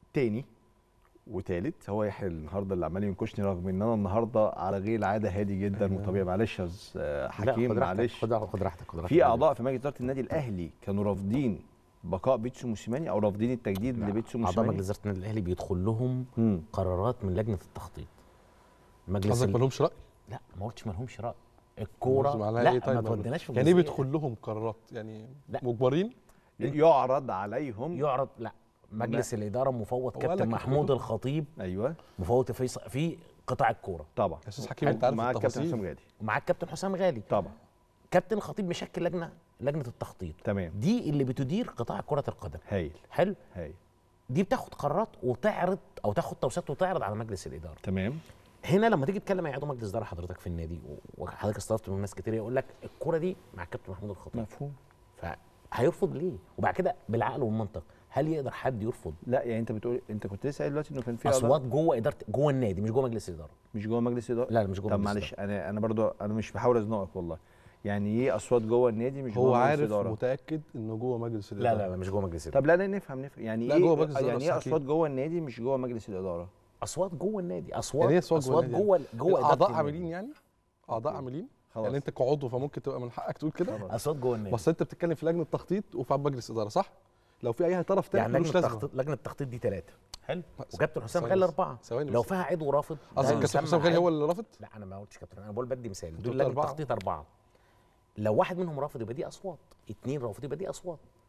تاني وتالت هو يحيى النهارده اللي عمال ينكشني رغم ان انا النهارده على غير العاده هادي جدا وطبيعي معلش يا أستاذ، آه، لا، حكيم خد راحتك، معلش خد خد راحتك خد راحتك في اعضاء في مجلس اداره النادي الاهلي كانوا رافضين بقاء بيتسو موسيماني او رافضين التجديد لبيتسو اعضاء موسيماني مجلس اداره النادي الاهلي بيدخل لهم مم. قرارات من لجنه التخطيط مجلس قصدك ال- ما لهمش راي لا ما قلتش ما لهمش راي الكوره معناها لا إيه طيب ما ما- توديناش في يعني ايه الجزئية. بيدخل لهم قرارات يعني لا. مجبرين يعرض عليهم يعرض لا مجلس الاداره مفوض هو قال كابتن لك محمود يدخلوا. الخطيب ايوه مفوض في في قطاع الكوره طبعا يا استاذ حكيم انت عارف مع الكابتن حسام التفاصيل غالي ومعاك كابتن حسام غالي طبعا كابتن الخطيب مشكل لجنه لجنه التخطيط تمام دي اللي بتدير قطاع كره القدم هايل حلو هايل دي بتاخد قرارات وتعرض او تاخد توصيات وتعرض على مجلس الاداره تمام هنا لما تيجي تتكلم مع عضو مجلس اداره حضرتك في النادي وحضرتك استضفت من ناس كتير يقول لك الكوره دي مع الكابتن محمود الخطيب مفهوم فهيرفض ليه وبعد كده بالعقل والمنطق هل يقدر حد يرفض لا يعني انت بتقول انت كنت لسه قايل دلوقتي انه كان في أعضاء اصوات جوه اداره جوه النادي مش جوه مجلس الاداره مش جوه مجلس اداره لا لا مش جوه طب مجلس معلش انا انا برضو انا مش بحاول ازنقك والله يعني ايه اصوات جوه النادي مش هو جوه مجلس عارف اداره متاكد انه جوه مجلس لا الاداره لا لا مش جوه مجلس الاداره طب لا لا نفهم نفهم يعني لا، ايه جوه مجلس الإدارة يعني ايه بس أكيد. اصوات جوه النادي مش جوه مجلس الاداره اصوات جوه النادي اصوات يعني ايه اصوات جوه اصوات النادي جوه جوه إدارة اعضاء النادي. عاملين يعني اعضاء عاملين خلاص يعني انت كعضو فممكن تبقى من حقك تقول كده خلاص. اصوات جوه النادي بس انت بتتكلم في لجنه تخطيط وفي مجلس اداره صح لو في اي طرف تاني يعني ملوش لجنه لازمه التخطيط لجنه التخطيط دي ثلاثه حلو بس- وكابتن حسام ثواني غالي بس. اربعه ثواني لو بس. فيها عضو رافض ده قصدك كابتن يسمى حسام غالي عضو- هو اللي رافض لا انا ما قلتش كابتن انا بقول بدي مثال قلت دول قلت لجنه أربعة. التخطيط اربعه لو واحد منهم رافض يبقى دي اصوات اتنين رافض يبقى دي اصوات